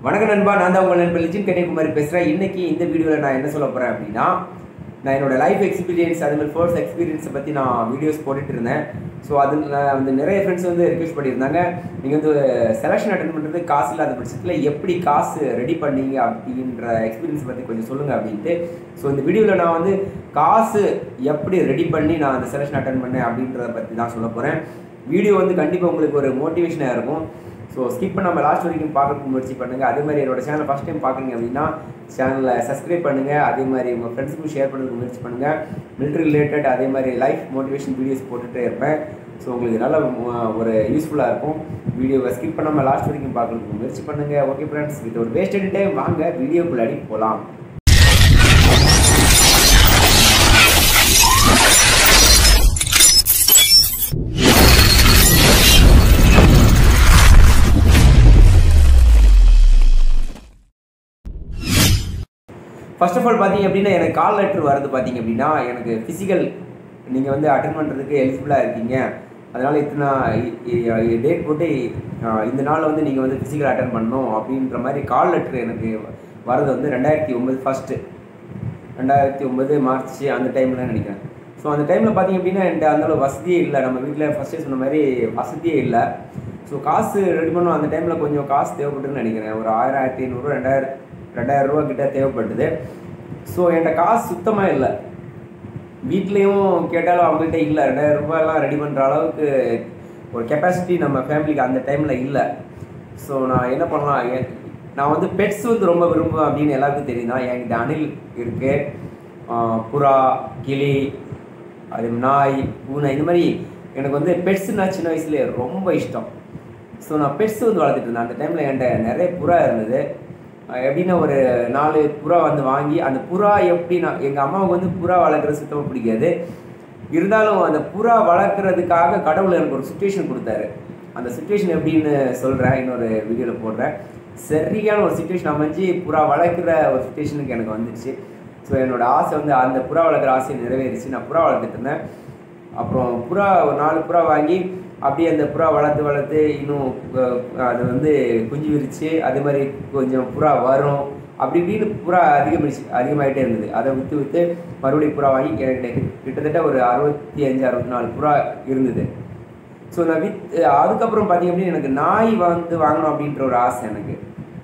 வணக்கம் நண்பா நான் தான் உங்கள் நண்பர் லிஜின் கன்னியாகுமரி பேசுகிறேன் இன்னைக்கு இந்த வீடியோவில் நான் என்ன சொல்ல போகிறேன் அப்படின்னா நான் என்னோட லைஃப் எக்ஸ்பீரியன்ஸ் அது மாதிரி ஃபர்ஸ்ட் எக்ஸ்பீரியன்ஸை பற்றி நான் வீடியோஸ் போட்டுட்டு இருந்தேன் ஸோ அதில் வந்து நிறைய ஃப்ரெண்ட்ஸ் வந்து ரிக்வெஸ்ட் பண்ணியிருந்தாங்க நீங்கள் வந்து செலெக்ஷன் அட்டன் பண்ணுறது காசு இல்லாத பட்சத்தில் எப்படி காசு ரெடி பண்ணீங்க அப்படின்ற எக்ஸ்பீரியன்ஸ் பற்றி கொஞ்சம் சொல்லுங்கள் அப்படின்ட்டு ஸோ இந்த வீடியோவில் நான் வந்து காசு எப்படி ரெடி பண்ணி நான் அந்த செலெக்ஷன் அட்டன் பண்ணேன் அப்படின்றத பற்றி தான் சொல்ல போகிறேன் வீடியோ வந்து கண்டிப்பாக உங்களுக்கு ஒரு மோட்டிவேஷனாக இருக்கும் ஸோ ஸ்கிப் பண்ணாமல் லாஸ்ட் வரைக்கும் பார்க்கறதுக்கு முயற்சி பண்ணுங்கள் அதே மாதிரி என்னோட சேனல் ஃபஸ்ட் டைம் பார்க்குறீங்க அப்படின்னா சேனலை சப்ஸ்கிரைப் பண்ணுங்கள் அதே மாதிரி உங்கள் ஃப்ரெண்ட்ஸுக்கும் ஷேர் பண்ணுறதுக்கு முயற்சி பண்ணுங்கள் மிலிட்ரி ரிலேட்டட் அதே மாதிரி லைஃப் மோட்டிவேஷன் வீடியோஸ் போட்டுகிட்டே இருப்பேன் ஸோ உங்களுக்கு நல்ல ம- ஒரு யூஸ்ஃபுல்லாக இருக்கும் வீடியோவை ஸ்கிப் பண்ணாமல் லாஸ்ட் வரைக்கும் பார்க்கறதுக்கு முயற்சி பண்ணுங்கள் ஓகே ஃப்ரெண்ட்ஸ் வித் ஒரு வேஸ்டட் டைம் வாங்க வீடியோக்குள்ளாடி போகலாம் ஃபர்ஸ்ட் ஆஃப் ஆல் பார்த்தீங்க அப்படின்னா எனக்கு கால் லெட்டர் வருது பார்த்தீங்க அப்படின்னா எனக்கு ஃபிசிக்கல் நீங்கள் வந்து அட்டன் பண்ணுறதுக்கு எலிஜிபிளாக இருக்கீங்க அதனால் இத்தனை டேட் போட்டு அஹ், இந்த நாளில் வந்து நீங்கள் வந்து ஃபிசிக்கல் அட்டன் பண்ணணும் அப்படின்ற மாதிரி கால் லெட்டர் எனக்கு வரது வந்து ரெண்டாயிரத்தி ஒம்பது ஃபஸ்ட்டு ரெண்டாயிரத்தி ஒம்பது மார்ச் அந்த டைமில் நினைக்கிறேன் ஸோ அந்த டைமில் பார்த்தீங்க அப்படின்னா என்கிட்ட அந்த அளவு வசதியே இல்லை நம்ம வீட்டில் ஃபஸ்ட்டே சொன்ன மாதிரி வசதியே இல்லை ஸோ காசு ரெடி பண்ணோம் அந்த டைமில் கொஞ்சம் காசு தேவைப்பட்டுன்னு நினைக்கிறேன் ஒரு ஆயிரம் ஆயிரத்தி ஐநூறு ரெண்டாயிரம் ரெண்டாயிரம் ரூபா கிட்ட தேவைப்பட்டது ஸோ என்கிட்ட காசு சுத்தமாக இல்லை வீட்லேயும் கேட்டாலும் அவங்கள்ட்ட இல்லை ரெண்டாயிரம் ரூபாயெல்லாம் ரெடி பண்ணுற அளவுக்கு ஒரு கெப்பாசிட்டி நம்ம ஃபேமிலிக்கு அந்த டைமில் இல்லை ஸோ நான் என்ன பண்ணலாம் எ- நான் வந்து பெட்ஸ் வந்து ரொம்ப விரும்புவேன் அப்படின்னு எல்லாருக்கும் தெரியும் தான் என்கிட்ட அணில் இருக்குது புறா கிளி அது நாய் பூனை இந்த மாதிரி எனக்கு வந்து பெட்ஸ்னா சின்ன வயசுலேயே ரொம்ப இஷ்டம் ஸோ நான் பெட்ஸ் வந்து வளர்த்துட்டு இருந்தேன் அந்த டைமில் என்கிட்ட நிறைய புறா இருந்தது அஹ் எப்படின்னா ஒரு நாலு புறா வந்து வாங்கி அந்த புறா எப்படி நான் எங்கள் அம்மாவுக்கு வந்து புறா வளர்க்குறது சுத்தமாக பிடிக்காது இருந்தாலும் அந்த புறா வளர்க்குறதுக்காக கடவுள் எனக்கு ஒரு சுச்சுவேஷன் கொடுத்தாரு அந்த சுச்சுவேஷன் எப்படின்னு சொல்கிறேன் இன்னொரு வீடியோவில் போடுறேன் சரியான ஒரு சுச்சுவேஷன் அமைஞ்சு புறா வளர்க்குற ஒரு சுச்சுவேஷனுக்கு எனக்கு வந்துடுச்சு ஸோ என்னோட ஆசை வந்து அந்த புறா வளர்க்குற ஆசை நிறைவேறிச்சு நான் புறா வளர்த்துட்டு இருந்தேன் அப்புறம் புறா ஒரு நாலு புறா வாங்கி அப்படியே அந்த புறா வளர்த்து வளர்த்து இன்னும் அஹ், அது வந்து குஞ்சு விரிச்சு அதே மாதிரி கொஞ்சம் புறா வரும் அப்படி இப்படின்னு புறா அதிகமாகிடுச்சு அதிகமாகிட்டே இருந்தது அதை விற்று விற்று மறுபடியும் புறா வாங்கி எனக்கு கிட்டத்தட்ட ஒரு அறுபத்தி அஞ்சு அறுபத்தி நாலு புறா இருந்தது ஸோ நான் வித் அதுக்கப்புறம் பார்த்தீங்க அப்படின்னா எனக்கு நாய் வந்து வாங்கணும் அப்படின்ற ஒரு ஆசை எனக்கு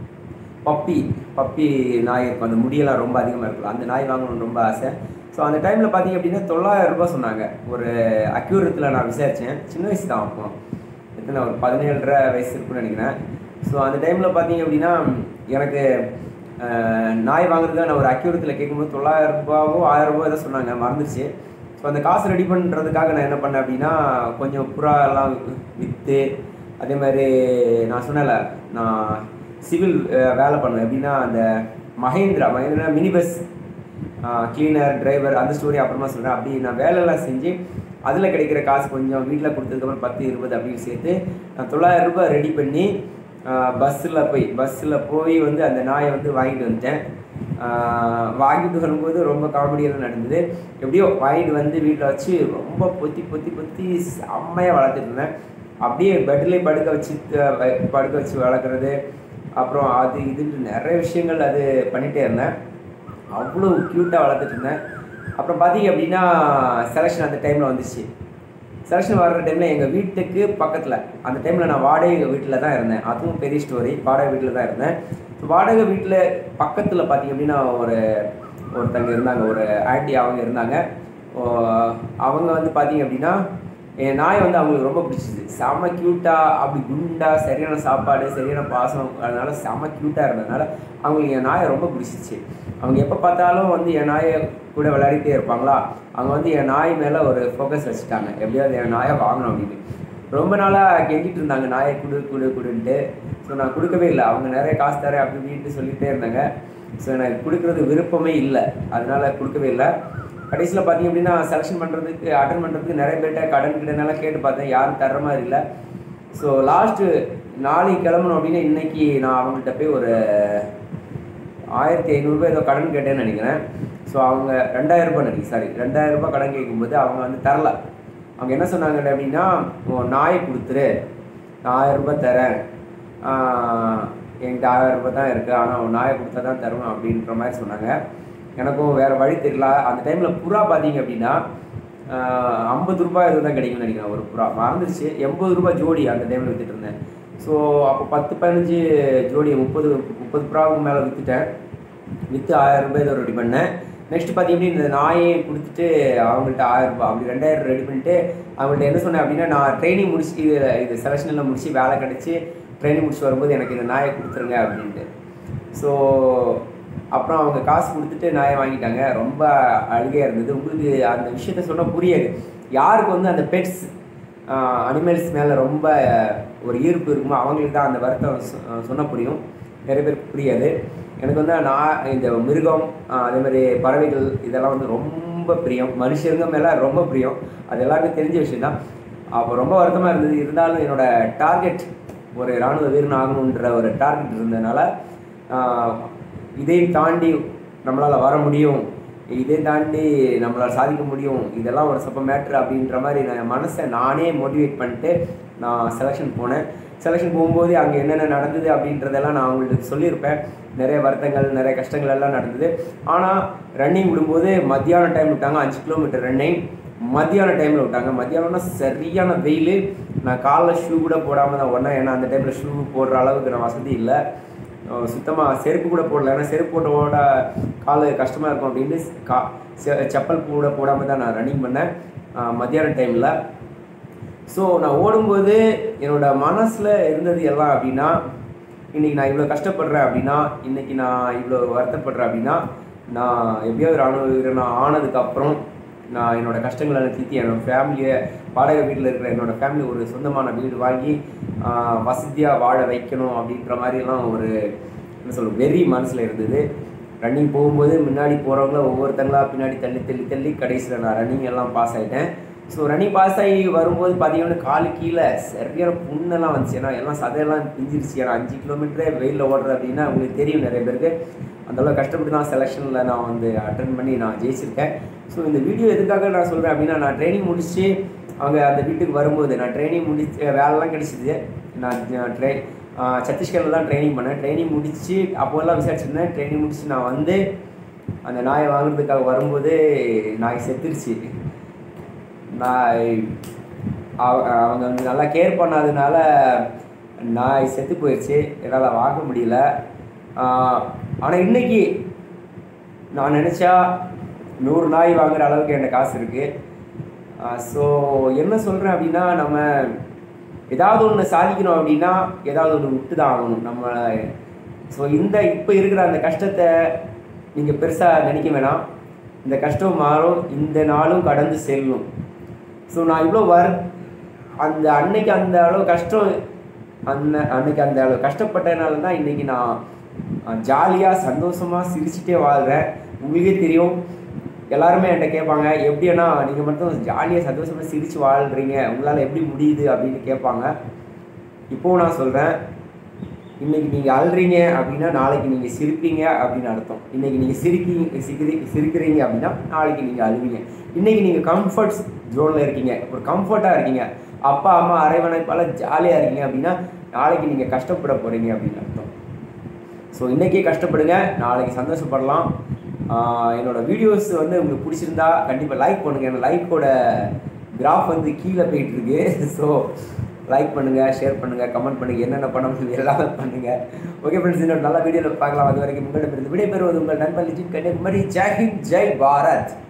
பப்பி பப்பி நாய் இருக்கும் அந்த முடியெல்லாம் ரொம்ப அதிகமாக இருக்கும் அந்த நாய் வாங்கணும்னு ரொம்ப ஆசை ஸோ அந்த டைமில் பார்த்தீங்க அப்படின்னா தொள்ளாயிரம் ரூபாய் சொன்னாங்க ஒரு அக்யூரத்தில் நான் விசாரித்தேன் சின்ன வயசு தான் அப்போ எத்தனை ஒரு பதினேழரை வயசு இருக்குன்னு நினைக்கிறேன் ஸோ அந்த டைமில் பார்த்தீங்க அப்படின்னா எனக்கு அஹ், நாய் வாங்குறதுக்கு நான் ஒரு அக்யூரத்தில் கேட்கும்போது தொள்ளாயிரம் ரூபாவோ ஆயிரம் ரூபாய் ஏதோ சொன்னாங்க மறந்துச்சு ஸோ அந்த காசு ரெடி பண்ணுறதுக்காக நான் என்ன பண்ணேன் அப்படின்னா கொஞ்சம் புறா எல்லாம் விற்று அதே மாதிரி நான் சொன்னேன்ல நான் சிவில் வேலை பண்ணுவேன் எப்படின்னா அந்த Mahindra Mahindra mini bus cleaner driver அந்த ஸ்டோரி அப்புறமா சொல்கிறேன் அப்படி நான் வேலையெல்லாம் செஞ்சு அதில் கிடைக்கிற காசு கொஞ்சம் வீட்டில் கொடுத்ததுக்கப்புறம் பத்து இருபது அப்படின்னு சேர்த்து நான் தொள்ளாயிரம் ரூபாய் ரெடி பண்ணி பஸ்ஸில் போய் பஸ்ஸில் போய் வந்து அந்த நாயை வந்து வாங்கிட்டு வந்துட்டேன் ஆஹ் வாங்கிட்டு வரும்போது ரொம்ப காமெடியெல்லாம் நடந்தது எப்படியோ வாங்கிட்டு வந்து வீட்டில் வச்சு ரொம்ப பொத்தி பொத்தி பொத்தி செம்மையாக வளர்த்துட்டு இருந்தேன் அப்படியே பெட்டிலே படுக்க வச்சு த- வ- படுக்க வச்சு வளர்க்குறது அப்புறம் அது இதுன்னு நிறைய விஷயங்கள் அது பண்ணிகிட்டே இருந்தேன் அவ்வளோ க்யூட்டாக வளர்த்துட்டு இருந்தேன் அப்புறம் பார்த்தீங்க அப்படின்னா செலெக்ஷன் அந்த டைமில் வந்துச்சு செலெக்ஷன் வர்ற டைமில் எங்கள் வீட்டுக்கு பக்கத்தில் அந்த டைமில் நான் வாடகை வீட்டில் தான் இருந்தேன் அதுவும் பெரிய ஸ்டோரி வாடகை வீட்டில் தான் இருந்தேன் ஸோ வாடகை வீட்டில் பக்கத்தில் பார்த்தீங்க அப்படின்னா ஒரு ஒருத்தங்க இருந்தாங்க ஒரு ஆண்டி அவங்க இருந்தாங்க ஓ, அவங்க வந்து பார்த்தீங்க அப்படின்னா என் நாய் வந்து அவங்களுக்கு ரொம்ப பிடிச்சிது செம க்யூட்டாக அப்படி குண்டா சரியான சாப்பாடு சரியான பாசம் அதனால செம க்யூட்டாக இருந்ததுனால அவங்களுக்கு என் நாயை ரொம்ப பிடிச்சிச்சு அவங்க எப்போ பார்த்தாலும் வந்து என் நாயை கூட விளையாடிட்டே இருப்பாங்களா அவங்க வந்து என் நாய் மேலே ஒரு ஃபோக்கஸ் வச்சுட்டாங்க எப்படியாவது என் நாயை வாங்கணும் அப்படின்னு ரொம்ப நாளாக கெஞ்சிட்டு இருந்தாங்க நாயை குடு குடு குடுன்ட்டு ஸோ நான் கொடுக்கவே இல்லை அவங்க நிறைய காசு தரேன் அப்படி இப்படின்ட்டு சொல்லிகிட்டே இருந்தாங்க ஸோ எனக்கு கொடுக்குறது விருப்பமே இல்லை அதனால கொடுக்கவே இல்லை கடைசியில் பார்த்தீங்க அப்படின்னா செலெக்ஷன் பண்ணுறதுக்கு அட்டன் பண்ணுறதுக்கு நிறைய பேர்கிட்ட கடன் கிடனெல்லாம் கேட்டு பார்த்தேன் யாரும் தர்ற மாதிரி இல்லை ஸோ லாஸ்ட்டு நாளைக்கு கிளம்பணும் அப்படின்னா இன்னைக்கு நான் அவங்கள்ட்ட போய் ஒரு ஆயிரத்தி ஐநூறுரூபா ஏதோ கடன் கேட்டேன்னு நினைக்கிறேன் ஸோ அவங்க ரெண்டாயிரம் ரூபாய் நினைக்கிறேன் சாரி ரெண்டாயிரம் ரூபாய் கடன் கேட்கும்போது அவங்க வந்து தரல அவங்க என்ன சொன்னாங்க அப்படின்னா உன் நாயை கொடுத்துரு நான் ஆயிரம் ரூபாய் தரேன் ஆஹ் என்கிட்ட ஆயிரம் ரூபாய் தான் இருக்குது ஆனால் நாயை கொடுத்தா தான் தருவேன் அப்படின்ற மாதிரி சொன்னாங்க எனக்கும் வேறு வழி தெரியல அந்த டைமில் புறா பார்த்தீங்க அப்படின்னா ஐம்பது ரூபாய் இது தான் கிடைக்கும்னு நினைக்கிறேன் ஒரு புறா மறந்துருச்சு எண்பது ரூபாய் ஜோடி அந்த டைமில் வித்துட்டு இருந்தேன் ஸோ அப்போ பத்து பதினஞ்சு ஜோடி முப்பது முப்பது புறாவுக்கு மேலே விற்றுட்டேன் விற்று ஆயிரம் ரூபாய் இதை ரெடி பண்ணேன் நெக்ஸ்ட் பார்த்தீங்கன்னா இந்த நாயை கொடுத்துட்டு அவங்கள்ட்ட ஆயிரம் ரூபாய் அப்படி ரெண்டாயிரம் ரெடி பண்ணிட்டு அவங்கள்ட்ட என்ன சொன்னேன் அப்படின்னா நான் ட்ரைனிங் முடிச்சு இது இது செலெக்ஷனில் முடிச்சு வேலை கிடச்சி ட்ரைனிங் முடிச்சு வரும்போது எனக்கு இந்த நாயை கொடுத்துருங்க அப்படின்ட்டு ஸோ அப்புறம் அவங்க காசு கொடுத்துட்டு நாயை வாங்கிட்டாங்க ரொம்ப அழுகையாக இருந்தது உங்களுக்கு அந்த விஷயத்த சொன்னால் புரியாது யாருக்கு வந்து அந்த பெட்ஸ் அனிமல்ஸ் மேலே ரொம்ப ஒரு ஈர்ப்பு இருக்குமோ அவங்களுக்கு தான் அந்த வருத்தம் சொ- சொன்னா புரியும் நிறைய பேருக்கு புரியாது எனக்கு வந்து நான் இந்த மிருகம் ஆஹ் அதே மாதிரி பறவைகள் இதெல்லாம் வந்து ரொம்ப பிரியம் மனுஷருங்க மேலே ரொம்ப பிரியம் அது எல்லாருக்கும் தெரிஞ்ச விஷயம் தான் அப்போ ரொம்ப வருத்தமாக இருந்தது இருந்தாலும் என்னோட டார்கெட் ஒரு இராணுவ வீரன் ஆகணுன்ற ஒரு டார்கெட் இருந்ததுனால ஆஹ் இதையும் தாண்டி நம்மளால் வர முடியும் இதை தாண்டி நம்மளால் சாதிக்க முடியும் இதெல்லாம் ஒரு சப்ப மேட்ரு அப்படின்ற மாதிரி நான் மனசை நானே மோட்டிவேட் பண்ணிட்டு நான் செலெக்ஷன் போனேன் செலெக்ஷன் போகும்போது அங்கே என்னென்ன நடந்தது அப்படின்றதெல்லாம் நான் அவங்களுக்கு சொல்லியிருப்பேன் நிறைய வருத்தங்கள் நிறைய கஷ்டங்கள் எல்லாம் நடந்தது ஆனால் ரன்னிங் விடும்போது மத்தியான டைம் விட்டாங்க அஞ்சு கிலோமீட்டர் ரன்னிங் மத்தியான டைமில் விட்டாங்க மத்தியானம்னா சரியான வெயில் நான் காலில் ஷூ கூட போடாமல் தான் ஓடினேன் ஏன்னா அந்த டைமில் ஷூ போடுற அளவுக்கு நான் வசதி இல்லை சுத்தமாக செருப்பு கூட போடல ஏன்னா செருப்பு போட்ட ஓட கால் கஷ்டமாக இருக்கும் அப்படின்னு கா செ- செப்பல் கூட போடாமல் தான் நான் ரன்னிங் பண்ணேன் அஹ் மத்தியான டைமில் ஸோ நான் ஓடும்போது என்னோட மனசில் இருந்தது எல்லாம் அப்படின்னா இன்னைக்கு நான் இவ்வளோ கஷ்டப்படுறேன் அப்படின்னா இன்னைக்கு நான் இவ்வளோ வருத்தப்படுறேன் அப்படின்னா நான் எப்படியாவது ராணுவ வீரன் நான் ஆனதுக்கப்புறம் நான் என்னோட கஷ்டங்களை தீர்த்தி என்னோட ஃபேமிலியை வாடகை வீட்டில் இருக்கிற என்னோட ஃபேமிலி ஒரு சொந்தமான வீடு வாங்கி வசதியாக வாழ வைக்கணும் அப்படின்ற மாதிரிலாம் ஒரு என்ன சொல்ல வெறி மனசில் இருந்தது ரன்னிங் போகும்போது முன்னாடி போகிறவங்கள ஒவ்வொருத்தங்களா பின்னாடி தள்ளி தள்ளி தள்ளி கடைசியில் நான் ரன்னிங் எல்லாம் பாஸ் ஆகிட்டேன் ஸோ ரன்னிங் பாஸ் ஆகி வரும்போது பார்த்தீங்கன்னா காலு கீழே சரியான புண்ணெல்லாம் வந்துச்சு ஏன்னா எல்லாம் சதையெல்லாம் பிஞ்சிருச்சு ஏன்னா அஞ்சு கிலோமீட்டரே வெயிலில் ஓடுறது அப்படின்னா உங்களுக்கு தெரியும் நிறைய பேருக்கு அந்தளவு கஷ்டப்பட்டு தான் செலெக்ஷனில் நான் வந்து அட்டன் பண்ணி நான் ஜெயிச்சிருக்கேன் ஸோ இந்த வீடியோ எதுக்காக நான் சொல்கிறேன் அப்படின்னா நான் ட்ரைனிங் முடிச்சு அவங்க அந்த வீட்டுக்கு வரும்போது நான் ட்ரைனிங் முடிச்சு வேலைலாம் கிடைச்சிது நான் ட்ரை சத்தீஸ்கரில் தான் ட்ரைனிங் பண்ணேன் ட்ரைனிங் முடிச்சு அப்போல்லாம் விசாரிச்சிருந்தேன் ட்ரைனிங் முடிச்சு நான் வந்து அந்த நாயை வாங்குறதுக்காக வரும்போது நாய் செத்துருச்சு நாய் அவ- அவங்க வந்து நல்லா கேர் பண்ணாதனால நாய் செத்து போயிடுச்சு என்னால் வாங்க முடியல ஆனால் இன்னைக்கு நான் நினச்சா நூறு நாய் வாங்குற அளவுக்கு என்கிட்ட காசு இருக்குது ஸோ என்ன சொல்கிறேன் அப்படின்னா நம்ம ஏதாவது ஒன்று சாதிக்கணும் அப்படின்னா ஏதாவது ஒன்று விட்டு தான் ஆகணும் நம்ம ஸோ இந்த இப்போ இருக்கிற அந்த கஷ்டத்தை நீங்கள் பெருசாக நினைக்க வேணாம் இந்த கஷ்டம் மாறும் இந்த நாளும் கடந்து செல்லும் ஸோ நான் இவ்வளோ வர் அந்த அன்னைக்கு அந்த அளவு கஷ்டம் அந்த அன்னைக்கு அந்த அளவு கஷ்டப்பட்டதுனால தான் இன்னைக்கு நான் ஜாலியாக சந்தோஷமாக சிரிச்சுட்டே வாழ்கிறேன் உங்களுக்கே தெரியும் எல்லாருமே என்கிட்ட கேட்பாங்க எப்படின்னா நீங்கள் மட்டும் ஜாலியாக சந்தோஷமாக சிரித்து வாழ்கிறீங்க உங்களால் எப்படி முடியுது அப்படின்னு கேட்பாங்க இப்போவும் நான் சொல்கிறேன் இன்னைக்கு நீங்கள் அழுறீங்க அப்படின்னா நாளைக்கு நீங்கள் சிரிப்பீங்க அப்படின்னு அர்த்தம் இன்னைக்கு நீங்கள் சிரிக்கி சிரிக்கிறீ சிரிக்கிறீங்க அப்படின்னா நாளைக்கு நீங்கள் அழுவீங்க இன்னைக்கு நீங்கள் கம்ஃபர்ட் ஜோனில் இருக்கீங்க ஒரு கம்ஃபர்ட்டாக இருக்கீங்க அப்பா அம்மா அரைவணைப்பால் ஜாலியாக இருக்கீங்க அப்படின்னா நாளைக்கு நீங்கள் கஷ்டப்பட போகிறீங்க அப்படின்னு அர்த்தம் ஸோ இன்றைக்கே கஷ்டப்படுங்க நாளைக்கு சந்தோஷப்படலாம் ஆஹ் என்னோட வீடியோஸ் வந்து உங்களுக்கு பிடிச்சிருந்தா கண்டிப்பாக லைக் பண்ணுங்கள் என்னோட லைக்கோட கிராஃப் வந்து கீழே போயிட்டு இருக்கு ஸோ லைக் பண்ணுங்கள் ஷேர் பண்ணுங்கள் கமெண்ட் பண்ணுங்கள் என்னென்ன பண்ண முடியும் எல்லாமே பண்ணுங்கள் ஓகே ஃப்ரெண்ட்ஸ் இன்னொரு நல்ல வீடியோவில் பார்க்கலாம் அது வரைக்கும் உங்களிடமிருந்து விடைபெறுவது உங்கள் நண்பன் லிஜின் கன்னியாகுமரி ஜெய் ஹிந்த் ஜெய் பாரத்